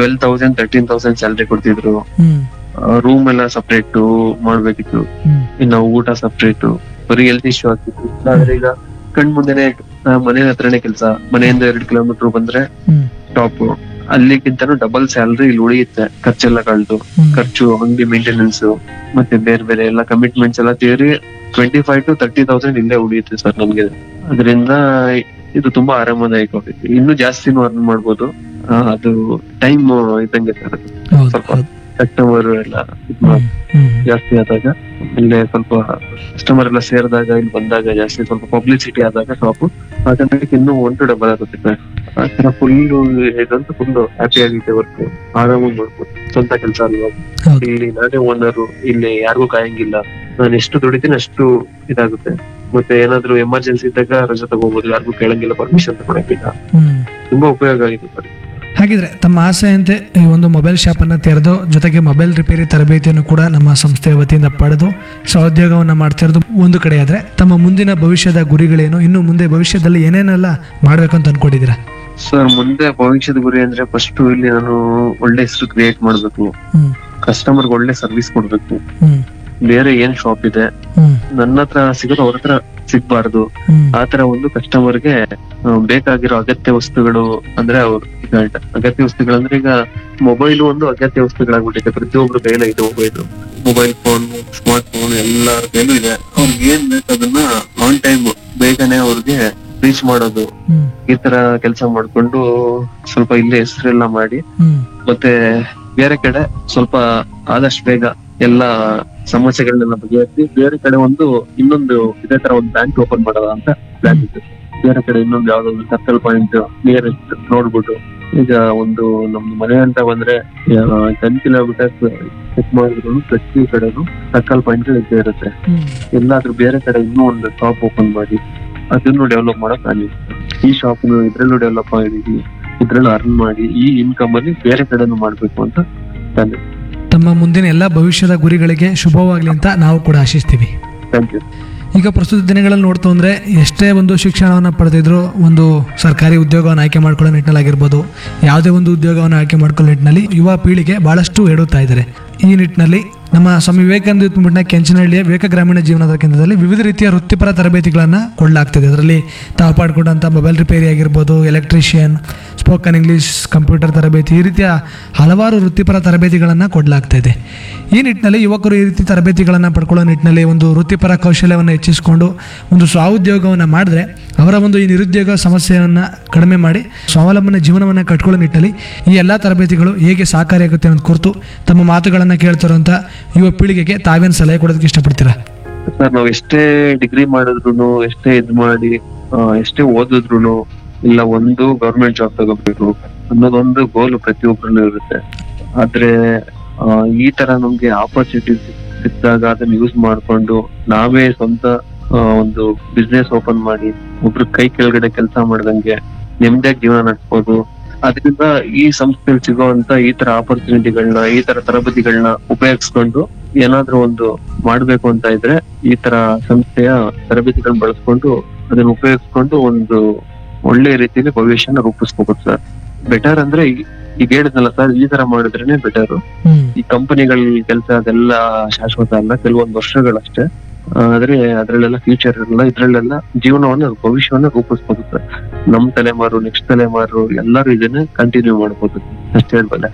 twelve thousand thirteen thousand salary ಕೊಡ್ತಿದ್ರು ಹ್ಮ್ room ಎಲ್ಲ ಸಪ್ರೇಟ್ ಮಾಡ್ಬೇಕಿತ್ತು ಹ್ಮ್ ಇನ್ನು ಊಟ ಸಪ್ರೇಟ್ ಬರೀ ಹೆಲ್ತ್ ಇಶ್ಯೂ ಆಗ್ತಿತ್ತು ಆದ್ರೆ ಈಗ ಕಣ್ ಮುಂದೆನೆ ಆ, ಮನೆ ಹತ್ರನೇ ಕೆಲಸ ಮನೆಯಿಂದ ಎರಡ್ ಕಿಲೋಮೀಟರ್ ಬಂದ್ರೆ ಹ್ಮ್ ಟಾಪ್ ಅಲ್ಲಿಗಿಂತನೂ ಡಬಲ್ ಸ್ಯಾಲ್ರಿ ಇಲ್ಲಿ ಉಳಿಯುತ್ತೆ ಖರ್ಚೆಲ್ಲ ಕಳ್ದು ಹ್ಮ್ ಖರ್ಚು ಅಂಗಡಿ ಮೇಂಟೆನೆನ್ಸ್ ಮತ್ತೆ ಬೇರೆ ಬೇರೆ ಎಲ್ಲ ಕಮಿಟ್ಮೆಂಟ್ಸ್ ಎಲ್ಲ ಸೇರಿ twenty five to thirty thousand ಇಲ್ಲೇ ಉಳಿಯುತ್ತೆ ಸರ್ ನಮ್ಗೆ ಅದರಿಂದ ಇದು ತುಂಬಾ ಆರಾಮದಾಯಕವಾಗಿದೆ ಇನ್ನೂ ಜಾಸ್ತಿನೂ ಅರ್ನ್ ಮಾಡ್ಬೋದು ಆ, ಅದು ಟೈಮ್ ಇದ್ದಂಗೆ ಸರ್ ಅದು ಹೌದು ಸ್ವಲ್ಪ ಹೌದು ಕಸ್ಟಮರ್ ಎಲ್ಲ ಇದ್ ಹ್ಮ್ ಮಾಡ್- ಹ್ಮ್ ಜಾಸ್ತಿ ಆದಾಗ ಇಲ್ಲೇ ಸ್ವಲ್ಪ ಕಸ್ಟಮರ್ ಎಲ್ಲ ಸೇರಿದಾಗ ಇಲ್ಲಿ ಬಂದಾಗ ಜಾಸ್ತಿ ಸ್ವಲ್ಪ ಪಬ್ಲಿಸಿಟಿ ಆದಾಗ ಶಾಪ್ ಆಟೋಮೆಟಿಕ್ ಇನ್ನೂ ಒನ್ ಟು ಡಬಲ್ ಆಗುತ್ತೆ ಸರ್ ಆ ತರ ಫುಲ್ ಇದಂತೂ ಫುಲ್ ಹ್ಯಾಪಿ ಆಗಿದೆ ವರ್ಕ್ ಆರಾಮಾಗಿ ಮಾಡ್ಬೋದು ಸ್ವಂತ ಕೆಲಸ ಅಲ್ವಾ ಹೌದು ಇಲ್ಲಿ ನಾನೇ ಓನರು ಇಲ್ಲಿ ಯಾರಿಗೂ ಕಾಯಂಗಿಲ್ಲ ನಾನು ಎಷ್ಟು ದುಡಿತೀನಿ ಅಷ್ಟು ಇದಾಗುತ್ತೆ ಮತ್ತೆ ಏನಾದ್ರು ಎಮರ್ಜೆನ್ಸಿ ಇದ್ದಾಗ ರಜೆ ತಗೋಬಹುದು ಯಾರಿಗೂ ಕೇಳಂಗಿಲ್ಲ ಪರ್ಮಿಷನ್ ತಗೊಳಂಗಿಲ್ಲ ಹ್ಮ್ ತುಂಬಾ ಉಪಯೋಗ ಆಗಿದೆ ಸರ್ ಹಾಗಿದ್ರೆ ತಮ್ಮ ಆಸೆಯಂತೆ ಈ ಒಂದು ಮೊಬೈಲ್ ಶಾಪ್ ಅನ್ನ ತೆರೆದು ಜೊತೆಗೆ ಮೊಬೈಲ್ ರಿಪೇರಿ ತರಬೇತಿಯನ್ನು ಕೂಡ ನಮ್ಮ ಸಂಸ್ಥೆಯ ವತಿಯಿಂದ ಪಡೆದು ಸಹೋದ್ಯೋಗವನ್ನ ಮಾಡ್ತಿರೋದು ಒಂದು ಕಡೆ ಆದ್ರೆ ತಮ್ಮ ಮುಂದಿನ ಭವಿಷ್ಯದ ಗುರಿಗಳೇನು ಇನ್ನು ಮುಂದೆ ಭವಿಷ್ಯದಲ್ಲಿ ಏನೇನೆಲ್ಲ ಮಾಡ್ಬೇಕಂತ ಅನ್ಕೊಂಡಿದ್ದೀರಾ ಸರ್ ಮುಂದೆ ಭವಿಷ್ಯದ ಗುರಿ ಅಂದ್ರೆ ಫಸ್ಟ್ ಇಲ್ಲಿ ನಾನು ಒಳ್ಳೆ ಹೆಸರು ಕ್ರಿಯೇಟ್ ಮಾಡ್ಬೇಕು ಹ್ಮ್ ಕಸ್ಟಮರ್ಗೆ ಒಳ್ಳೆ ಸರ್ವಿಸ್ ಕೊಡ್ಬೇಕು ಹ್ಮ್ ಬೇರೆ ಏನ್ ಶಾಪ್ ಇದೆ ಹ್ಮ್ ನನ್ನ ಹತ್ರ ಸಿಗೋದು ಅವ್ರ ಹತ್ರ ಸಿಗ್ಬಾರ್ದು ಹ್ಮ್ ಆತರ ಒಂದು ಕಸ್ಟಮರ್ಗೆ ಬೇಕಾಗಿರೋ ಅಗತ್ಯ ವಸ್ತುಗಳು ಅಂದ್ರೆ ಅವ್ರು ಈಗ ಅಗತ್ಯ ವಸ್ತುಗಳಂದ್ರೆ ಈಗ ಮೊಬೈಲ್ ಒಂದು ಅಗತ್ಯ ವಸ್ತುಗಳಾಗ್ಬಿಟ್ಟಿದೆ ಪ್ರತಿಯೊಬ್ರು ಕೈಲ ಇದೆ mobile mobile phone smartphone ಎಲ್ಲರ ಕೈಲೂ ಇದೆ ಅವ್ರಿಗೆ ಏನ್ ಬೇಕು ಅದನ್ನ ಆನ್ ಟೈಮ್ ಬೇಗನೆ ಅವ್ರಿಗೆ ರೀಚ್ ಮಾಡೋದು ಹ್ಮ್ ಈ ತರ ಕೆಲಸ ಮಾಡ್ಕೊಂಡು ಸ್ವಲ್ಪ ಇಲ್ಲೇ ಹೆಸರೆಲ್ಲ ಮಾಡಿ ಹ್ಮ್ ಮತ್ತೆ ಬೇರೆ ಕಡೆ ಸ್ವಲ್ಪ ಆದಷ್ಟು ಬೇಗ ಎಲ್ಲ ಸಮಸ್ಯೆಗಳನ್ನೆಲ್ಲ ಬಗೆಹರಿಸಿ ಬೇರೆ ಕಡೆ ಒಂದು ಇನ್ನೊಂದು ಇದೇ ತರ ಒಂದು ಬ್ಯಾಂಕ್ ಓಪನ್ ಮಾಡೋದ ಅಂತ ಪ್ಲಾನ್ ಇದೆ ಬೇರೆ ಕಡೆ ಇನ್ನೊಂದು ಯಾವ್ದೊಂದು ಸರ್ಕಲ್ ಪಾಯಿಂಟ್ ನಿಯರೆಸ್ಟ್ ನೋಡ್ಬಿಟ್ಟು ಈಗ ಒಂದು ನಮ್ದು ಮನೆ ಅಂತ ಬಂದ್ರೆ ಟೆನ್ ಕಿಲೋಮೀಟರ್ ಚೆಕ್ ಮಾಡಿದ್ರು ಪ್ರತಿ ಕಡೆನು ಸರ್ಕಲ್ ಪಾಯಿಂಟ್ ಇದ್ದೇ ಇರುತ್ತೆ ಹ್ಮ್ ಎಲ್ಲಾದ್ರೂ ಬೇರೆ ಕಡೆ ಇನ್ನೂ ಒಂದು ಶಾಪ್ ಓಪನ್ ಮಾಡಿ ಅದನ್ನು ಡೆವಲಪ್ ಮಾಡಕ್ ಪ್ಲಾನ್ ಇದೆ ಈ ಶಾಪ್ ಇದ್ರಲ್ಲೂ ಡೆವಲಪ್ ಮಾಡಿದೀವಿ ಇದ್ರಲ್ಲೂ ಅರ್ನ್ ಮಾಡಿ ಈ ಇನ್ಕಮ್ ಅಲ್ಲಿ ಬೇರೆ ಕಡೆನೂ ಮಾಡ್ಬೇಕು ಅಂತ ಪ್ಲಾನ್ ಇದೆ ತಮ್ಮ ಮುಂದಿನ ಎಲ್ಲ ಭವಿಷ್ಯದ ಗುರಿಗಳಿಗೆ ಶುಭವಾಗ್ಲಿ ಅಂತ ನಾವು ಕೂಡ ಆಶಿಸ್ತೀವಿ ಥ್ಯಾಂಕ್ ಯು ಈಗ ಪ್ರಸ್ತುತ ದಿನಗಳಲ್ಲಿ ನೋಡ್ತು ಅಂದರೆ ಎಷ್ಟೇ ಒಂದು ಶಿಕ್ಷಣವನ್ನು ಪಡೆದಿದ್ರು ಒಂದು ಸರ್ಕಾರಿ ಉದ್ಯೋಗವನ್ನು ಆಯ್ಕೆ ಮಾಡ್ಕೊಳ್ಳೋ ನಿಟ್ಟಿನಲ್ಲಾಗಿರ್ಬೋದು ಯಾವುದೇ ಒಂದು ಉದ್ಯೋಗವನ್ನು ಆಯ್ಕೆ ಮಾಡ್ಕೊಳ್ಳೋ ನಿಟ್ಟಿನಲ್ಲಿ ಯುವ ಪೀಳಿಗೆ ಭಾಳಷ್ಟು ಎಡುತ್ತಾ ಇದ್ದಾರೆ ಈ ನಿಟ್ಟಿನಲ್ಲಿ ನಮ್ಮ ಸ್ವಾಮಿ ವಿವೇಕಾನಂದ ಯುತ್ಮುಟ್ನ ಕೆಂಚನಹಳ್ಳಿಯ ವಿವೇಕ ಗ್ರಾಮೀಣ ಜೀವನದ ಕೇಂದ್ರದಲ್ಲಿ ವಿವಿಧ ರೀತಿಯ ವೃತ್ತಿಪರ ತರಬೇತಿಗಳನ್ನು ಕೊಡಲಾಗ್ತಿದೆ ಅದರಲ್ಲಿ ತಾವು ಪಾಡ್ಕೊಂಡಂಥ ಮೊಬೈಲ್ ರಿಪೇರಿ ಆಗಿರ್ಬೋದು ಎಲೆಕ್ಟ್ರಿಷಿಯನ್ ಸ್ಪೋಕನ್ ಇಂಗ್ಲೀಷ್ ಕಂಪ್ಯೂಟರ್ ತರಬೇತಿ ಈ ರೀತಿಯ ಹಲವಾರು ವೃತ್ತಿಪರ ತರಬೇತಿಗಳನ್ನು ಕೊಡಲಾಗ್ತಾ ಇದೆ ಈ ನಿಟ್ಟಿನಲ್ಲಿ ಯುವಕರು ಈ ರೀತಿ ತರಬೇತಿಗಳನ್ನು ಪಡ್ಕೊಳ್ಳೋ ನಿಟ್ಟಿನಲ್ಲಿ ಒಂದು ವೃತ್ತಿಪರ ಕೌಶಲ್ಯವನ್ನು ಹೆಚ್ಚಿಸಿಕೊಂಡು ಒಂದು ಸ್ವಾಉದ್ಯೋಗವನ್ನು ಮಾಡಿದ್ರೆ ಅವರ ಒಂದು ಈ ನಿರುದ್ಯೋಗ ಸಮಸ್ಯೆಯನ್ನು ಕಡಿಮೆ ಮಾಡಿ ಸ್ವಾವಲಂಬನೆ ಜೀವನವನ್ನು ಕಟ್ಕೊಳ್ಳೋ ನಿಟ್ಟಿನಲ್ಲಿ ಈ ಎಲ್ಲ ತರಬೇತಿಗಳು ಹೇಗೆ ಸಹಕಾರಿಯಾಗುತ್ತೆ ಅನ್ನೋದು ಕುರಿತು ತಮ್ಮ ಮಾತುಗಳನ್ನು ಕೇಳ್ತಿರೋಂಥ ಯುವ ಪೀಳಿಗೆಗೆ ತಾವೇನು ಸಲಹೆ ಕೊಡೋದಕ್ಕೆ ಇಷ್ಟಪಡ್ತೀರಾ ಸರ್ ನಾವ್ ಎಷ್ಟೇ ಡಿಗ್ರಿ ಮಾಡಿದ್ರು ಎಷ್ಟೇ ಇದ್ ಮಾಡಿ ಆ, ಎಷ್ಟೇ ಓದಿದ್ರು ಇಲ್ಲ ಒಂದು ಗೌರ್ಮೆಂಟ್ ಜಾಬ್ ತಗೋಬೇಕು ಅನ್ನೋದೊಂದು ಗೋಲ್ ಪ್ರತಿಯೊಬ್ಬರಲ್ಲೂ ಇರುತ್ತೆ ಆದ್ರೆ ಆ, ಈ ತರ ನಮ್ಗೆ ಆಪರ್ಚುನಿಟಿ ಸಿಕ್ಕಿದಾಗ ಅದನ್ನ ಯೂಸ್ ಮಾಡ್ಕೊಂಡು ನಾವೇ ಸ್ವಂತ ಆ, ಒಂದು ಬಿಸ್ನೆಸ್ ಓಪನ್ ಮಾಡಿ ಒಬ್ರ ಕೈ ಕೆಳಗಡೆ ಕೆಲಸ ಮಾಡ್ದಂಗೆ ನೆಮ್ಮದಿಯಾಗಿ ಜೀವನ ನಡೆಸ್ಬೋದು ಅದರಿಂದ ಈ ಸಂಸ್ಥೆಯಲ್ಲಿ ಸಿಗುವಂತ ಈ ತರ ಆಪರ್ಚುನಿಟಿಗಳನ್ನ ಈ ತರ ತರಬೇತಿಗಳನ್ನ ಉಪಯೋಗಿಸ್ಕೊಂಡು ಏನಾದ್ರೂ ಒಂದು ಮಾಡ್ಬೇಕು ಅಂತ ಇದ್ರೆ ಈ ತರ ಸಂಸ್ಥೆಯ ತರಬೇತಿಗಳನ್ನ ಬಳಸ್ಕೊಂಡು ಅದನ್ನ ಉಪಯೋಗಿಸ್ಕೊಂಡು ಒಂದು ಒಳ್ಳೆ ರೀತಿಯಲ್ಲಿ ಭವಿಷ್ಯನ ರೂಪಿಸ್ಕೋಬಹುದು ಸರ್ ಬೆಟರ್ ಅಂದ್ರೆ ಈ- ಈಗ ಹೇಳಿದ್ನಲ್ಲ ಸರ್ ಈ ತರ ಮಾಡಿದ್ರೇನೆ ಬೆಟರ್ ಹ್ಮ್ ಈ ಕಂಪನಿಗಳ ಕೆಲಸ ಅದೆಲ್ಲ ಶಾಶ್ವತ ಅಲ್ಲ ಕೆಲವೊಂದು ವರ್ಷಗಳಷ್ಟೇ ಆ, ಆದ್ರೆ ಅದ್ರಲ್ಲೆಲ್ಲ ಫ್ಯೂಚರ್ ಇರಲ್ಲ ಇದ್ರಲ್ಲೆಲ್ಲ ಜೀವನವನ್ನ ಭವಿಷ್ಯವನ್ನ ರೂಪಿಸ್ಬೋದು ಸರ್ ನಮ್ ತಲೆಮಾರು ನೆಕ್ಸ್ಟ್ ತಲೆಮಾರು ಎಲ್ಲರೂ ಇದನ್ನ ಕಂಟಿನ್ಯೂ ಮಾಡ್ಬೋದು ಅಷ್ಟೇ ಹೇಳ್ಬಲ್ಲ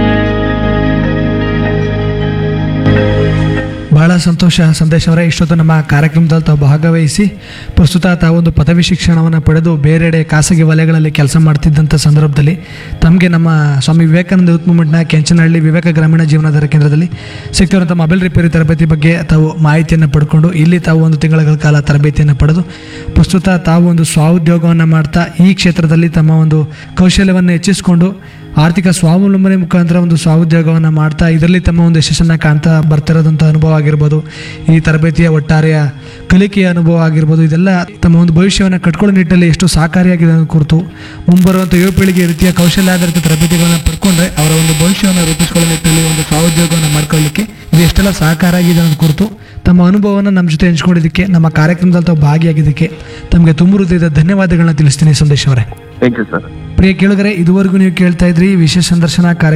ಬಹಳ ಸಂತೋಷ ಸಂದೇಶ್ ಅವರೇ ಇಷ್ಟೊತ್ತು ನಮ್ಮ ಕಾರ್ಯಕ್ರಮದಲ್ಲಿ ತಾವು ಭಾಗವಹಿಸಿ ಪ್ರಸ್ತುತ ತಾವೊಂದು ಪದವಿ ಶಿಕ್ಷಣವನ್ನು ಪಡೆದು ಬೇರೆಡೆ ಖಾಸಗಿ ವಲಯಗಳಲ್ಲಿ ಕೆಲಸ ಮಾಡ್ತಿದ್ದಂಥ ಸಂದರ್ಭದಲ್ಲಿ ತಮಗೆ ನಮ್ಮ ಸ್ವಾಮಿ ವಿವೇಕಾನಂದ ಯೂತ್ ಮೂವ್ಮೆಂಟ್ನ ಕೆಂಚನಹಳ್ಳಿ ವಿವೇಕ ಗ್ರಾಮೀಣ ಜೀವನಾಧಾರ ಕೇಂದ್ರದಲ್ಲಿ ಸಿಗ್ತಿರುವಂಥ ಮೊಬೈಲ್ ರಿಪೇರಿ ತರಬೇತಿ ಬಗ್ಗೆ ತಾವು ಮಾಹಿತಿಯನ್ನು ಪಡ್ಕೊಂಡು ಇಲ್ಲಿ ತಾವು ಒಂದು ತಿಂಗಳ ಕಾಲ ತರಬೇತಿಯನ್ನು ಪಡೆದು ಪ್ರಸ್ತುತ ತಾವು ಒಂದು ಸ್ವಾಉದ್ಯೋಗವನ್ನು ಮಾಡ್ತಾ ಈ ಕ್ಷೇತ್ರದಲ್ಲಿ ತಮ್ಮ ಒಂದು ಕೌಶಲ್ಯವನ್ನು ಹೆಚ್ಚಿಸಿಕೊಂಡು ಆರ್ಥಿಕ ಸ್ವಾವಲಂಬನೆ ಮುಖಾಂತರ ಒಂದು ಸ್ವಾಉದ್ಯೋಗವನ್ನು ಮಾಡ್ತಾ ಇದರಲ್ಲಿ ತಮ್ಮ ಒಂದು ಯಶಸ್ಸನ್ನು ಕಾಣ್ತಾ ಬರ್ತಿರೋದಂಥ ಅನುಭವ ಆಗಿರ್ಬೋದು ಈ ತರಬೇತಿಯ ಒಟ್ಟಾರೆಯ ಕಲಿಕೆಯ ಅನುಭವ ಆಗಿರ್ಬೋದು ಇದೆಲ್ಲ ತಮ್ಮ ಒಂದು ಭವಿಷ್ಯವನ್ನು ಕಟ್ಕೊಳ್ಳೋ ನಿಟ್ಟಿನಲ್ಲಿ ಎಷ್ಟು ಸಹಕಾರಿಯಾಗಿದೆ ಅನ್ನೋದು ಕುರಿತು ಮುಂಬರುವಂಥ ಯುವ ಪೀಳಿಗೆ ಈ ರೀತಿಯ ಕೌಶಲ್ಯ ಆಧಾರಿತ ತರಬೇತಿಗಳನ್ನು ಪಡ್ಕೊಂಡ್ರೆ ಅವರ ಒಂದು ಭವಿಷ್ಯವನ್ನು ರೂಪಿಸಿಕೊಳ್ಳೋ ನಿಟ್ಟಿನಲ್ಲಿ ಒಂದು ಸ್ವಾಉದ್ಯೋಗವನ್ನು ಮಾಡ್ಕೊಳ್ಳಿಕ್ಕೆ ಇದು ಎಷ್ಟೆಲ್ಲ ಸಹಕಾರ ಆಗಿದೆ ಅನ್ನೋದು ಕುರಿತು ತಮ್ಮ ಅನುಭವವನ್ನು ನಮ್ಮ ಜೊತೆ ಹಂಚ್ಕೊಂಡಿದ್ದಕ್ಕೆ ನಮ್ಮ ಕಾರ್ಯಕ್ರಮದಲ್ಲಿ ತಾವು ಭಾಗಿಯಾಗಿದ್ದಕ್ಕೆ ತಮಗೆ ತುಂಬ ಹೃದಯದ ಧನ್ಯವಾದಗಳನ್ನ ತಿಳಿಸ್ತೀನಿ ಸಂದೇಶ್ ಅವರೇ ಥ್ಯಾಂಕ್ ಯು ಸರ್ ಪ್ರಿಯ ಕೇಳಿದರೆ ಇದುವರೆಗೂ ನೀವು ಕೇಳ್ತಾ ಇದ್ರಿ ವಿಶೇಷ ಸಂದರ್ಶನ ಕಾರ್ಯಕ್ರಮ